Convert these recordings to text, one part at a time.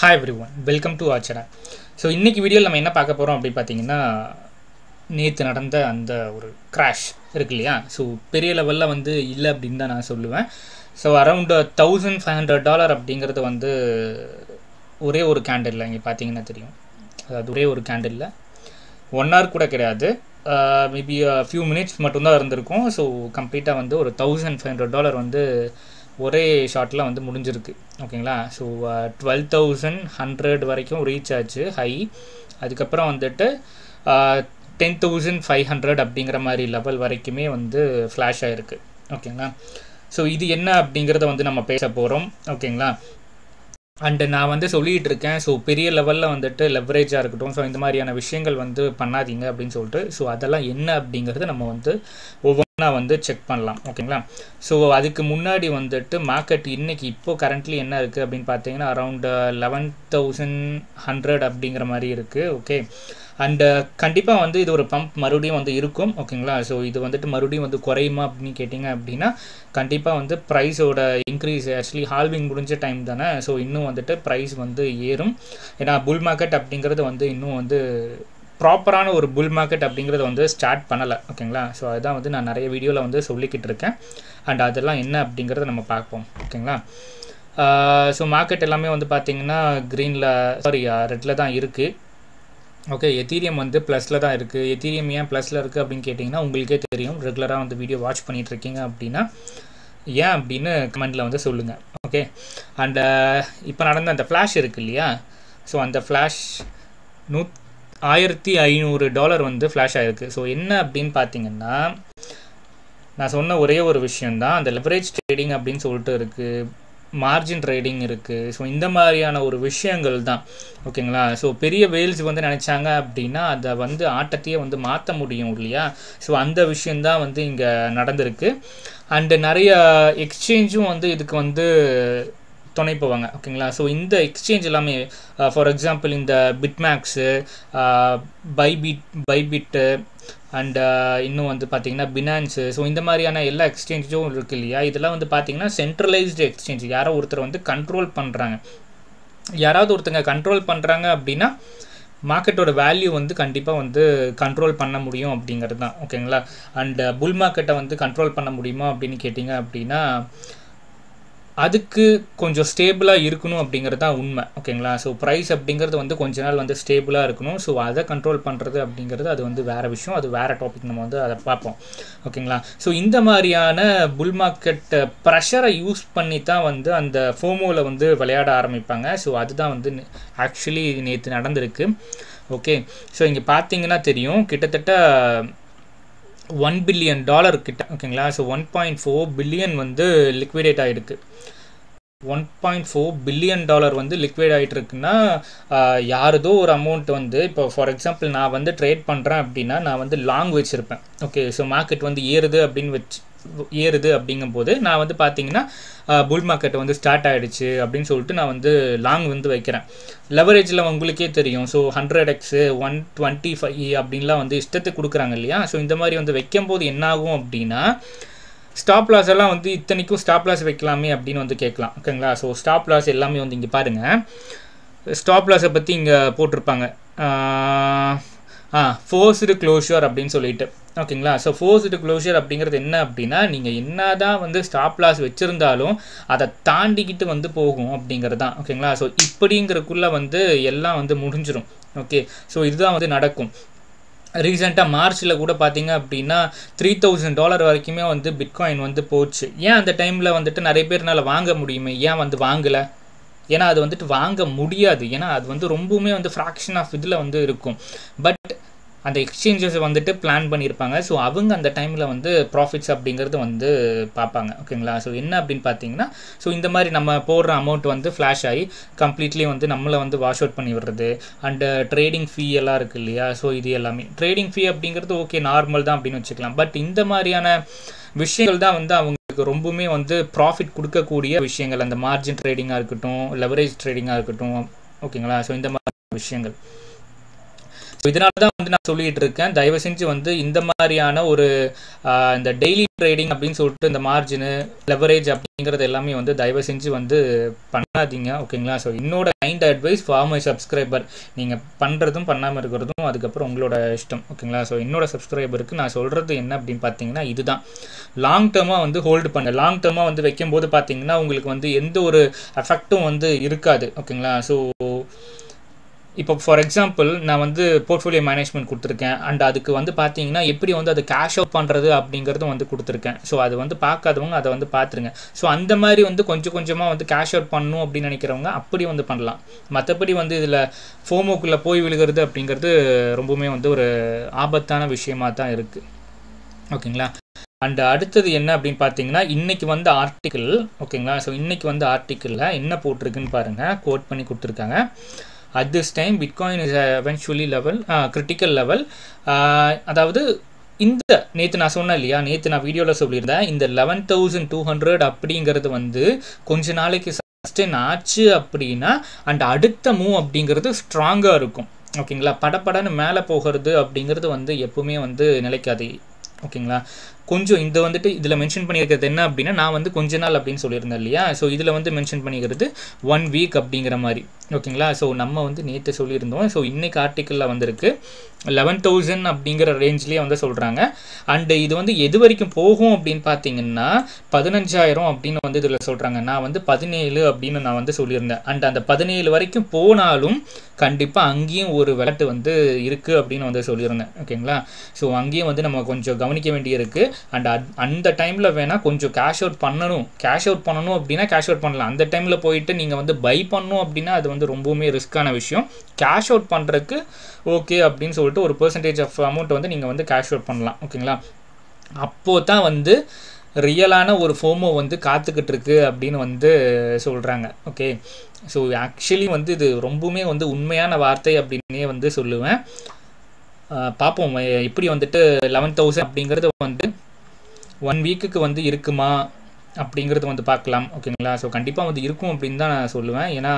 hi everyone welcome to Aachara so இன்றைக்கி வீடியோவில் நம்ம என்ன பார்க்க போகிறோம் அப்படின்னு பார்த்தீங்கன்னா நேற்று நடந்த அந்த ஒரு கிராஷ் இருக்கு இல்லையா ஸோ பெரிய லெவலில் வந்து இல்லை அப்படின்னு தான் நான் சொல்லுவேன் so around thousand five hundred dollar அப்படிங்கிறது வந்து ஒரே ஒரு கேண்டில் இங்கே பார்த்தீங்கன்னா தெரியும் அதாவது ஒரே ஒரு கேண்டில் ஒன் ஹவர் கூட கிடையாது மேபி ஃபியூ மினிட்ஸ் மட்டும்தான் இருந்திருக்கும் ஸோ கம்ப்ளீட்டாக வந்து ஒரு தௌசண்ட் ஃபைவ் ஹண்ட்ரட் டாலர் வந்து ஒரே ஷார்ட்டில் வந்து முடிஞ்சிருக்கு ஓகேங்களா ஸோ டுவெல் தௌசண்ட் ஹண்ட்ரட் வரைக்கும் ரீச் ஆச்சு ஹை அதுக்கப்புறம் வந்துட்டு டென் தௌசண்ட் ஃபைவ் ஹண்ட்ரட் அப்படிங்கிற மாதிரி லெவல் வரைக்குமே வந்து ஃப்ளாஷ் ஆகிருக்கு ஓகேங்களா ஸோ இது என்ன அப்படிங்கிறத வந்து நம்ம பேச போகிறோம் ஓகேங்களா அண்டு நான் வந்து சொல்லிகிட்டு இருக்கேன் ஸோ பெரிய லெவலில் வந்துட்டு லெவரேஜாக இருக்கட்டும் ஸோ இந்த மாதிரியான விஷயங்கள் வந்து பண்ணாதீங்க அப்படின்னு சொல்லிட்டு ஸோ அதெல்லாம் என்ன அப்படிங்கிறது நம்ம வந்து ஒவ்வொன்றா வந்து செக் பண்ணலாம் ஓகேங்களா ஸோ அதுக்கு முன்னாடி வந்துட்டு மார்க்கெட் இன்றைக்கி இப்போது கரண்ட்லி என்ன இருக்குது அப்படின்னு பார்த்தீங்கன்னா அரவுண்ட் லெவன் தௌசண்ட் ஹண்ட்ரட் அப்படிங்கிற மாதிரி இருக்குது ஓகே அண்டு கண்டிப்பாக வந்து இது ஒரு பம்ப் மறுபடியும் வந்து இருக்கும் ஓகேங்களா ஸோ இது வந்துட்டு மறுபடியும் வந்து குறையுமா அப்படின்னு கேட்டிங்க அப்படின்னா கண்டிப்பாக வந்து ப்ரைஸோட இன்க்ரீஸ் ஆக்சுவலி ஹால்விங் முடிஞ்ச டைம் தானே ஸோ இன்னும் வந்துட்டு ப்ரைஸ் வந்து ஏறும் ஏன்னா புல் மார்க்கெட் அப்படிங்கிறது வந்து இன்னும் வந்து ப்ராப்பரான ஒரு புல் மார்க்கெட் அப்படிங்கிறத வந்து ஸ்டார்ட் பண்ணலை ஓகேங்களா ஸோ அதுதான் வந்து நான் நிறைய வீடியோவில் வந்து சொல்லிக்கிட்டு இருக்கேன் அண்ட் அதெல்லாம் என்ன அப்படிங்கிறத நம்ம பார்ப்போம் ஓகேங்களா ஸோ மார்க்கெட் எல்லாமே வந்து பார்த்திங்கன்னா க்ரீனில் சாரி ரெட்டில் தான் இருக்குது ஓகே எத்தீரியம் வந்து ப்ளஸில் தான் இருக்குது எத்தீரியம் ஏன் ப்ளஸில் இருக்குது அப்படின்னு கேட்டிங்கன்னா உங்களுக்கே தெரியும் ரெகுலராக வந்து வீடியோ வாட்ச் பண்ணிகிட்ருக்கீங்க அப்படின்னா ஏன் அப்படின்னு கமெண்டில் வந்து சொல்லுங்கள் ஓகே அண்டு இப்போ நடந்த அந்த ஃப்ளாஷ் இருக்குது இல்லையா ஸோ அந்த ஃப்ளாஷ் நூ ஆயிரத்தி ஐநூறு டாலர் வந்து ஃப்ளாஷ் ஆகிருக்கு ஸோ என்ன அப்படின்னு பார்த்தீங்கன்னா நான் சொன்ன ஒரே ஒரு விஷயந்தான் அந்த லெவரேஜ் ட்ரேடிங் அப்படின்னு சொல்லிட்டு இருக்குது மார்ஜின் ட்ரேடிங் இருக்குது ஸோ இந்த மாதிரியான ஒரு விஷயங்கள் தான் ஓகேங்களா ஸோ பெரிய வேல்ஸ் வந்து நினச்சாங்க அப்படின்னா அதை வந்து ஆட்டத்தையே வந்து மாற்ற முடியும் இல்லையா ஸோ அந்த விஷயந்தான் வந்து இங்கே நடந்திருக்கு அண்டு நிறைய எக்ஸ்சேஞ்சும் வந்து இதுக்கு வந்து துணை போவாங்க ஓகேங்களா ஸோ இந்த எக்ஸ்சேஞ்ச் எல்லாமே ஃபார் எக்ஸாம்பிள் இந்த பிட்மேக்ஸு பைபிட் பைபிட்டு அண்ட் இன்னும் வந்து பார்த்தீங்கன்னா பினான்ஸு ஸோ இந்த மாதிரியான எல்லா எக்ஸ்சேஞ்சும் இருக்குது இல்லையா இதெல்லாம் வந்து பார்த்தீங்கன்னா சென்ட்ரலைஸ்டு எக்ஸ்சேஞ்ச் யாரோ ஒருத்தர் வந்து கண்ட்ரோல் பண்ணுறாங்க யாராவது ஒருத்தங்க கண்ட்ரோல் பண்ணுறாங்க அப்படின்னா மார்க்கெட்டோட வேல்யூ வந்து கண்டிப்பாக வந்து கண்ட்ரோல் பண்ண முடியும் அப்படிங்கிறது தான் ஓகேங்களா அண்ட் புல் மார்க்கெட்டை வந்து கண்ட்ரோல் பண்ண முடியுமா அப்படின்னு கேட்டிங்க அப்படின்னா அதுக்கு கொஞ்சம் ஸ்டேபிளாக இருக்கணும் அப்படிங்கிறது தான் உண்மை ஓகேங்களா ஸோ ப்ரைஸ் அப்படிங்கிறது வந்து கொஞ்ச நாள் வந்து ஸ்டேபிளாக இருக்கணும் ஸோ அதை கண்ட்ரோல் பண்ணுறது அப்படிங்கிறது அது வந்து வேறு விஷயம் அது வேறு டாபிக் நம்ம வந்து அதை பார்ப்போம் ஓகேங்களா ஸோ இந்த மாதிரியான புல் மார்க்கெட் ப்ரெஷரை யூஸ் பண்ணி தான் வந்து அந்த ஃபோமோவில் வந்து விளையாட ஆரம்பிப்பாங்க ஸோ அதுதான் வந்து ஆக்சுவலி நேற்று நடந்திருக்கு ஓகே ஸோ இங்கே பார்த்தீங்கன்னா தெரியும் கிட்டத்தட்ட ஒன் பில்லியன் டாலர் கிட்ட ஓகேங்களா so one point four billion வந்து லிக்விடேட் ஆகிருக்கு one point four billion dollar வந்து லிக்விட் ஆகிட்டு இருக்குன்னா யாரதோ ஒரு அமௌண்ட் வந்து இப்போ ஃபார் எக்ஸாம்பிள் நான் வந்து ட்ரேட் பண்ணுறேன் அப்படின்னா நான் வந்து லாங் வச்சுருப்பேன் ஓகே ஸோ மார்க்கெட் வந்து ஏறுது அப்படின்னு வச்சு ஏறுது அப்படிங்கும்போது நான் வந்து பார்த்தீங்கன்னா புல் மார்க்கெட் வந்து ஸ்டார்ட் ஆகிடுச்சு அப்படின்னு சொல்லிட்டு நான் வந்து லாங் வந்து வைக்கிறேன் லெவரேஜில் உங்களுக்கே தெரியும் so hundred x one twenty five அப்படின்லாம் வந்து இஷ்டத்துக்கு கொடுக்குறாங்க இல்லையா ஸோ இந்த மாதிரி வந்து வைக்கும்போது என்னாகும் அப்படின்னா ஸ்டாப் லாஸ் எல்லாம் வந்து இத்தனைக்கும் ஸ்டாப் லாஸ் வைக்கலாமே அப்படின்னு வந்து கேட்கலாம் ஓகேங்களா ஸோ ஸ்டாப் லாஸ் எல்லாமே வந்து இங்கே பாருங்கள் ஸ்டாப் லாஸை பற்றி இங்கே போட்டிருப்பாங்க ஆ ஃபோர்ஸ்டு க்ளோஷர் அப்படின்னு சொல்லிட்டு ஓகேங்களா ஸோ ஃபோர்ஸ்டு க்ளோஷர் அப்படிங்கிறது என்ன அப்படின்னா நீங்கள் என்ன தான் வந்து ஸ்டாப் லாஸ் வச்சுருந்தாலும் அதை தாண்டிக்கிட்டு வந்து போகும் அப்படிங்கிறது தான் ஓகேங்களா ஸோ இப்படிங்கிறக்குள்ளே வந்து எல்லாம் வந்து முடிஞ்சிடும் ஓகே ஸோ இதுதான் வந்து நடக்கும் ரீசெண்டாக மார்ச்சில் கூட பார்த்தீங்க அப்படின்னா த்ரீ தௌசண்ட் டாலர் வரைக்குமே வந்து பிட்காயின் வந்து போச்சு ஏன் அந்த டைமில் வந்துட்டு நிறைய பேர்னால வாங்க முடியுமே ஏன் வந்து வாங்கலை ஏன்னா அது வந்துட்டு வாங்க முடியாது ஏன்னா அது வந்து ரொம்பவுமே வந்து ஃப்ராக்ஷன் ஆஃப் இதில் வந்து இருக்கும் பட் அந்த எக்ஸ்சேஞ்சஸ் வந்துட்டு பிளான் பண்ணியிருப்பாங்க ஸோ அவங்க அந்த டைமில் வந்து ப்ராஃபிட்ஸ் அப்படிங்கிறது வந்து பார்ப்பாங்க ஓகேங்களா ஸோ என்ன அப்படின்னு பார்த்தீங்கன்னா ஸோ இந்த மாதிரி நம்ம போடுற அமௌண்ட் வந்து ஃப்ளாஷ் ஆகி கம்ப்ளீட்லி வந்து நம்மளை வந்து வாஷ் அவுட் பண்ணி விடுறது அண்டு ட்ரேடிங் ஃபீ எல்லாம் இருக்குது இல்லையா ஸோ இது எல்லாமே ட்ரேடிங் ஃபீ அப்படிங்கிறது ஓகே நார்மல் தான் அப்படின்னு வச்சுக்கலாம் பட் இந்த மாதிரியான விஷயங்கள் தான் வந்து அவங்களுக்கு ரொம்பவுமே வந்து ப்ராஃபிட் கொடுக்கக்கூடிய விஷயங்கள் அந்த மார்ஜின் ட்ரேடிங்காக இருக்கட்டும் லெவரேஜ் ட்ரேடிங்காக இருக்கட்டும் ஓகேங்களா ஸோ இந்த மாதிரி விஷயங்கள் இதனால தான் வந்து நான் சொல்லிட்டு இருக்கேன் தயவு செஞ்சு வந்து இந்த மாதிரியான ஒரு ஆஹ், இந்த டெய்லி ட்ரேடிங் அப்படின்னு சொல்லிட்டு இந்த மார்ஜினு லெவரேஜ் அப்படிங்கிறது எல்லாமே வந்து தயவு செஞ்சு வந்து பண்ணாதீங்க ஓகேங்களா ஸோ என்னோட kind advice for my subscriber நீங்கள் பண்ணுறதும் பண்ணாமல் இருக்கிறதும் அதுக்கப்புறம் உங்களோட இஷ்டம் ஓகேங்களா ஸோ என்னோட சப்ஸ்கிரைபருக்கு நான் சொல்கிறது என்ன அப்படின்னு பார்த்தீங்கன்னா இதுதான் லாங் டேர்மாக வந்து ஹோல்டு பண்ண லாங் டேர்மாக வந்து வைக்கும்போது பார்த்தீங்கன்னா உங்களுக்கு வந்து எந்த ஒரு எஃபெக்ட்டும் வந்து இருக்காது ஓகேங்களா ஸோ இப்போ ஃபார் எக்ஸாம்பிள் நான் வந்து போர்ட்ஃபோலியோ மேனேஜ்மெண்ட் கொடுத்துருக்கேன் அண்ட் அதுக்கு வந்து பார்த்தீங்கன்னா எப்படி வந்து அதை கேஷ் அவுட் பண்ணுறது அப்படிங்கிறதும் வந்து கொடுத்துருக்கேன் ஸோ அது வந்து பார்க்காதவங்க அதை வந்து பார்த்துருங்க ஸோ அந்த மாதிரி வந்து கொஞ்சம் கொஞ்சமாக வந்து கேஷ் அவுட் பண்ணணும் அப்படின்னு நினைக்கிறவங்க அப்படி வந்து பண்ணலாம் மற்றபடி வந்து இதில் ஃபோமோக்குள்ளே போய் விழுகிறது அப்படிங்கிறது ரொம்பவுமே வந்து ஒரு ஆபத்தான விஷயமா தான் இருக்குது ஓகேங்களா அண்ட் அடுத்தது என்ன அப்படின்னு பார்த்தீங்கன்னா இன்னைக்கு வந்து ஆர்டிக்கிள் ஓகேங்களா ஸோ இன்னைக்கு வந்து ஆர்டிக்கிளில் என்ன போட்டிருக்குன்னு பாருங்கள் கோட் பண்ணி கொடுத்துருக்காங்க at this time bitcoin is eventually level critical level அதாவது இந்த நேற்று நான் சொன்னேன் இல்லையா நேற்று நான் வீடியோவில் சொல்லியிருந்தேன் இந்த லெவன் தௌசண்ட் டூ ஹண்ட்ரட் அப்படிங்கிறது வந்து கொஞ்ச நாளைக்கு சஸ்டெயின் ஆச்சு அப்படின்னா அண்ட் அடுத்த மூவ் அப்படிங்கிறது ஸ்ட்ராங்காக இருக்கும் ஓகேங்களா படப்படன்னு மேலே போகிறது அப்படிங்கிறது வந்து எப்பவுமே வந்து நிலைக்காது ஓகேங்களா கொஞ்சம் இந்த வந்துட்டு இதில் மென்ஷன் பண்ணியிருக்கிறது என்ன அப்படின்னா நான் வந்து கொஞ்ச நாள் அப்படின்னு சொல்லியிருந்தேன் இல்லையா ஸோ இதில் வந்து மென்ஷன் பண்ணிக்கிறது ஒன் வீக் அப்படிங்கிற மாதிரி ஓகேங்களா ஸோ நம்ம வந்து நேற்று சொல்லியிருந்தோம் ஸோ இன்னைக்கு ஆர்டிக்கலில் வந்திருக்கு லெவன் தௌசண்ட் அப்படிங்கிற ரேஞ்ச்லேயே வந்து சொல்கிறாங்க அண்டு இது வந்து எது வரைக்கும் போகும் அப்படின்னு பார்த்தீங்கன்னா பதினஞ்சாயிரம் அப்படின்னு வந்து இதில் சொல்கிறாங்க நான் வந்து பதினேழு அப்படின்னு நான் வந்து சொல்லியிருந்தேன் அண்ட் அந்த பதினேழு வரைக்கும் போனாலும் கண்டிப்பாக அங்கேயும் ஒரு விளட்டு வந்து இருக்குது அப்படின்னு வந்து சொல்லியிருந்தேன் ஓகேங்களா ஸோ அங்கேயும் வந்து நம்ம கொஞ்சம் கவனிக்க வேண்டியிருக்கு அண்ட் அந்த டைமில் வேணால் கொஞ்சம் கேஷ் அவுட் பண்ணணும் கேஷ் அவுட் பண்ணணும் அப்படின்னா கேஷ் அவுட் பண்ணலாம் அந்த டைமில் போயிட்டு நீங்கள் வந்து பை பண்ணணும் அப்படின்னா அது வந்து ரொம்பவுமே ரிஸ்க்கான விஷயம் கேஷ் அவுட் பண்ணுறதுக்கு ஓகே அப்படின்னு சொல்லிட்டு ஒரு பெர்சன்டேஜ் ஆஃப் அமௌண்ட் வந்து நீங்கள் வந்து கேஷ் அவுட் பண்ணலாம் ஓகேங்களா அப்போ தான் வந்து ரியலான ஒரு ஃபோமோ வந்து காத்துக்கிட்டு இருக்கு அப்படின்னு வந்து சொல்கிறாங்க ஓகே ஸோ ஆக்சுவலி வந்து இது ரொம்பவுமே வந்து உண்மையான வார்த்தை அப்படின்னே வந்து சொல்லுவேன் ஆஹ் பார்ப்போம் எ- எப்படி வந்துட்டு லெவன் தௌசண்ட் அப்படிங்கிறது வந்து ஒன் வீக்குக்கு வந்து இருக்குமா அப்படிங்கிறது வந்து பார்க்கலாம் ஓகேங்களா ஸோ கண்டிப்பாக வந்து இருக்கும் அப்படின்னு தான் நான் சொல்லுவேன் ஏன்னா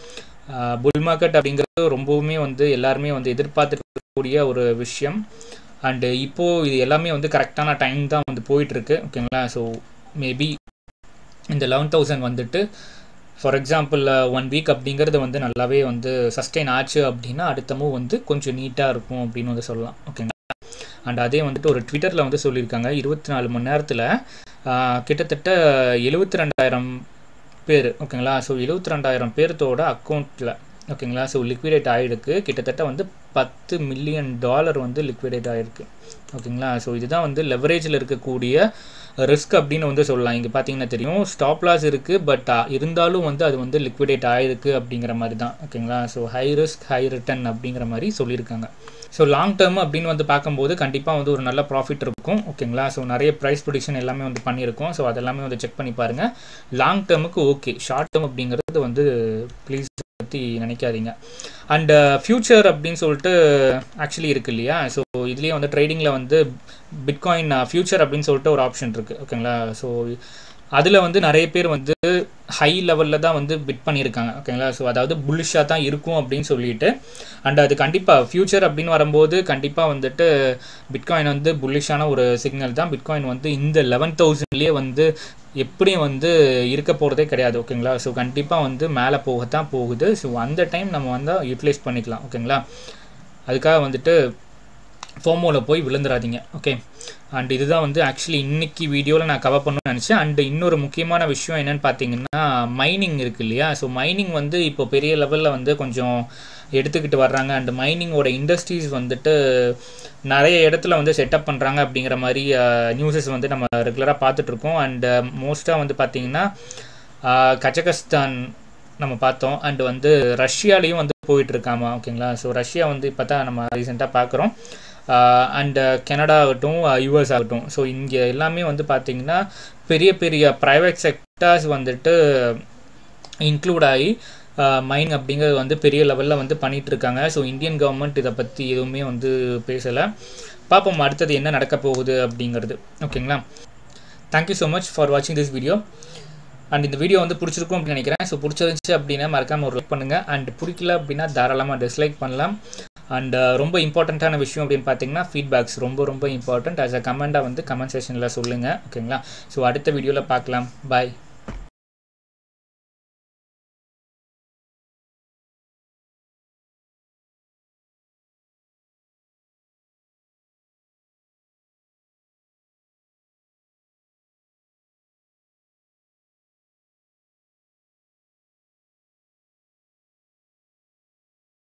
புல் மார்க்கெட் அப்படிங்கிறது ரொம்பவுமே வந்து எல்லாருமே வந்து எதிர்பார்த்துட்டு இருக்கக்கூடிய ஒரு விஷயம் அண்டு இப்போது இது எல்லாமே வந்து கரெக்டான டைம் தான் வந்து போயிட்டுருக்கு ஓகேங்களா ஸோ மேபி இந்த லெவன் தௌசண்ட் வந்துட்டு ஃபார் எக்ஸாம்பிள் ஒன் வீக் அப்படிங்கிறது வந்து நல்லாவே வந்து சஸ்டெயின் ஆச்சு அப்படின்னா அடுத்த மூவ் வந்து கொஞ்சம் நீட்டாக இருக்கும் அப்படின்னு வந்து சொல்லலாம் ஓகேங்களா அண்ட் அதே வந்துட்டு ஒரு ட்விட்டரில் வந்து சொல்லியிருக்காங்க இருபத்தி நாலு மணி நேரத்தில் கிட்டத்தட்ட எழுபத்தி ரெண்டாயிரம் பேர் ஓகேங்களா ஸோ எழுபத்தி ரெண்டாயிரம் பேர்த்தோட அக்கௌண்ட்டில் ஓகேங்களா ஸோ லிக்விடேட் ஆகிருக்கு கிட்டத்தட்ட வந்து பத்து மில்லியன் டாலர் வந்து லிக்விடேட் ஆகிருக்கு ஓகேங்களா ஸோ இதுதான் வந்து லெவரேஜில் இருக்கக்கூடிய ரிஸ்க் அப்படின்னு வந்து சொல்லலாம் இங்கே பார்த்தீங்கன்னா தெரியும் ஸ்டாப் லாஸ் இருக்குது பட் இருந்தாலும் வந்து அது வந்து லிக்விடேட் ஆகிருக்கு அப்படிங்கிற மாதிரி தான் ஓகேங்களா so high risk high return அப்படிங்கிற மாதிரி சொல்லியிருக்காங்க ஸோ லாங் டேர்ம் அப்படின்னு வந்து பார்க்கும்போது கண்டிப்பாக வந்து ஒரு நல்ல ப்ராஃபிட் இருக்கும் ஓகேங்களா ஸோ நிறைய ப்ரைஸ் ப்ரொடிக்ஷன் எல்லாமே வந்து பண்ணியிருக்கோம் ஸோ அதெல்லாமே வந்து செக் பண்ணி பாருங்கள் லாங் டேர்முக்கு ஓகே ஷார்ட் டேர்ம் அப்படிங்கிறது வந்து ப்ளீஸ் பற்றி நினைக்காதீங்க அண்ட் ஃப்யூச்சர் அப்படின்னு சொல்லிட்டு ஆக்சுவலி இருக்கு இல்லையா ஸோ இதுலேயே வந்து ட்ரேடிங்கில் வந்து பிட்காயின் ஃப்யூச்சர் அப்படின்னு சொல்லிட்டு ஒரு ஆப்ஷன் இருக்குது ஓகேங்களா ஸோ அதில் வந்து நிறைய பேர் வந்து ஹை லெவலில் தான் வந்து பிட் பண்ணியிருக்காங்க ஓகேங்களா ஸோ அதாவது புல்லிஷாக தான் இருக்கும் அப்படின்னு சொல்லிட்டு அண்ட் அது கண்டிப்பாக ஃப்யூச்சர் அப்படின்னு வரும்போது கண்டிப்பாக வந்துட்டு பிட்காயின் வந்து புல்லிஷான ஒரு சிக்னல் தான் பிட்காயின் வந்து இந்த லெவன் தௌசண்ட்லேயே வந்து எப்படியும் வந்து இருக்க போகிறதே கிடையாது ஓகேங்களா ஸோ கண்டிப்பாக வந்து மேலே போகத்தான் போகுது ஸோ அந்த டைம் நம்ம வந்து யூட்டிலைஸ் பண்ணிக்கலாம் ஓகேங்களா அதுக்காக வந்துட்டு ஃபோமோவில் போய் விழுந்துடாதீங்க ஓகே அண்ட் இதுதான் வந்து ஆக்சுவலி இன்னைக்கு வீடியோவில் நான் கவர் பண்ணணும்னு நினச்சேன் அண்ட் இன்னொரு முக்கியமான விஷயம் என்னென்னு பார்த்தீங்கன்னா மைனிங் இருக்கு இல்லையா ஸோ மைனிங் வந்து இப்போ பெரிய லெவலில் வந்து கொஞ்சம் எடுத்துக்கிட்டு வர்றாங்க அண்ட் மைனிங்கோட இண்டஸ்ட்ரீஸ் வந்துட்டு நிறைய இடத்துல வந்து செட்டப் பண்ணுறாங்க அப்படிங்கிற மாதிரி நியூஸஸ் வந்து நம்ம ரெகுலராக பார்த்துட்ருக்கோம் அண்ட் மோஸ்ட்டாக வந்து பார்த்திங்கன்னா கஜகஸ்தான் நம்ம பார்த்தோம் அண்ட் வந்து ரஷ்யாலேயும் வந்து போயிட்டு இருக்காமா ஓகேங்களா ஸோ ரஷ்யா வந்து இப்போ தான் நம்ம ரீசெண்டாக பார்க்குறோம் அண்டு கனடா ஆகட்டும் யூஎஸ் ஆகட்டும் ஸோ இங்கே எல்லாமே வந்து பார்த்திங்கன்னா பெரிய பெரிய ப்ரைவேட் செக்டர்ஸ் வந்துட்டு இன்க்ளூட் ஆகி மைன் அப்படிங்கிறது வந்து பெரிய லெவலில் வந்து பண்ணிகிட்டு இருக்காங்க ஸோ இந்தியன் கவர்மெண்ட் இதை பற்றி எதுவுமே வந்து பேசலை பார்ப்போம் அடுத்தது என்ன நடக்க போகுது அப்படிங்கிறது ஓகேங்களா தேங்க்யூ ஸோ மச் ஃபார் வாட்சிங் திஸ் வீடியோ அண்ட் இந்த வீடியோ வந்து பிடிச்சிருக்கும் அப்படின்னு நினைக்கிறேன் ஸோ பிடிச்சிருந்துச்சு அப்படின்னா மறக்காமல் ஒரு லைக் பண்ணுங்கள் அண்ட் பிடிக்கல அப்படின்னா தாராளமாக டிஸ்லைக் பண்ணலாம் அண்ட் ரொம்ப இம்பார்ட்டண்ட்டான விஷயம் அப்படின்னு பார்த்தீங்கன்னா ஃபீட்பேக்ஸ் ரொம்ப ரொம்ப இம்பார்ட்டண்ட் ஆஸ் அ கமெண்ட்டாக வந்து கமெண்ட் செஷனில் சொல்லுங்கள் ஓகேங்களா ஸோ அடுத்த வீடியோவில் பார்க்கலாம் பாய்